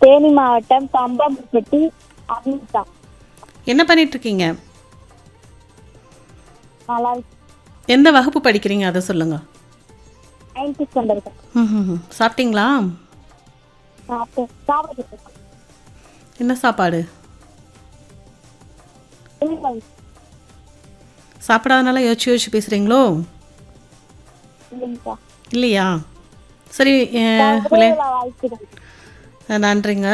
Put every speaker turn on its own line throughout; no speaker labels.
தேனி மாவட்டம் கம்பம்பட்டி அமிதா
என்ன பண்ணிட்டு இருக்கீங்க
நல்லா இருக்கு
எந்த வகுப்பு படிக்கிறீங்க அதை சொல்லுங்க
நைன்டி ஸ்டாண்டர்ட்
ம் ம், ம். சாப்பிட்டீங்களா
சாப்பிட்டு சாப்பிட்டு
என்ன சாப்பாடு
இல்லை
சாப்பிடாதனால யோசிச்சு யோசிச்சு பேசுகிறீங்களோ
இல்லைங்கக்கா
இல்லையா சரி அஹ், விளை
திருவிழா வாழ்த்துக்கள்
அஹ், நன்றிங்க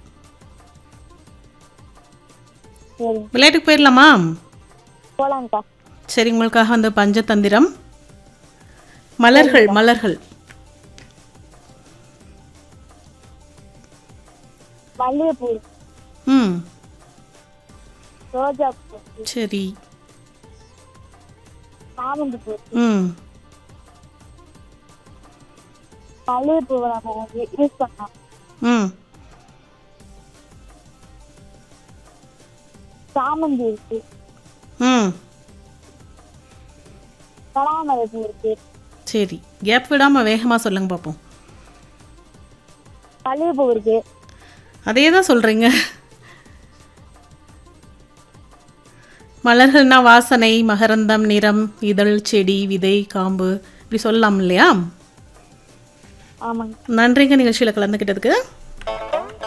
சரி
விளையாட்டுக்கு போயிடலாமா
போலாங்கக்கா
சரி உங்களுக்காக வந்து பஞ்சதந்திரம் மலர்கள் மலர்கள்
மல்லிகைப்பூ
ம்
ரோஜா பூ
சரி
சாமந்தி பூ
ம்
மல்லிகைப்பூ நம்ம யூஸ் பண்ணலாம்
ம்
சாமந்தி இருக்கு
ம்
கலாமரை பூ இருக்கு
சரி கேப் விடாமல் வேகமாக சொல்லுங்க பார்ப்போம்
மல்லிகைப்பூ இருக்கு
அதே தான் சொல்கிறீங்க மலர்கள்னா வாசனை மகரந்தம் நிறம் இதழ் செடி விதை காம்பு இப்படி சொல்லலாம் இல்லையா
ஆமாங்க
நன்றிங்க நிகழ்ச்சியில் கலந்துக்கிட்டதுக்கு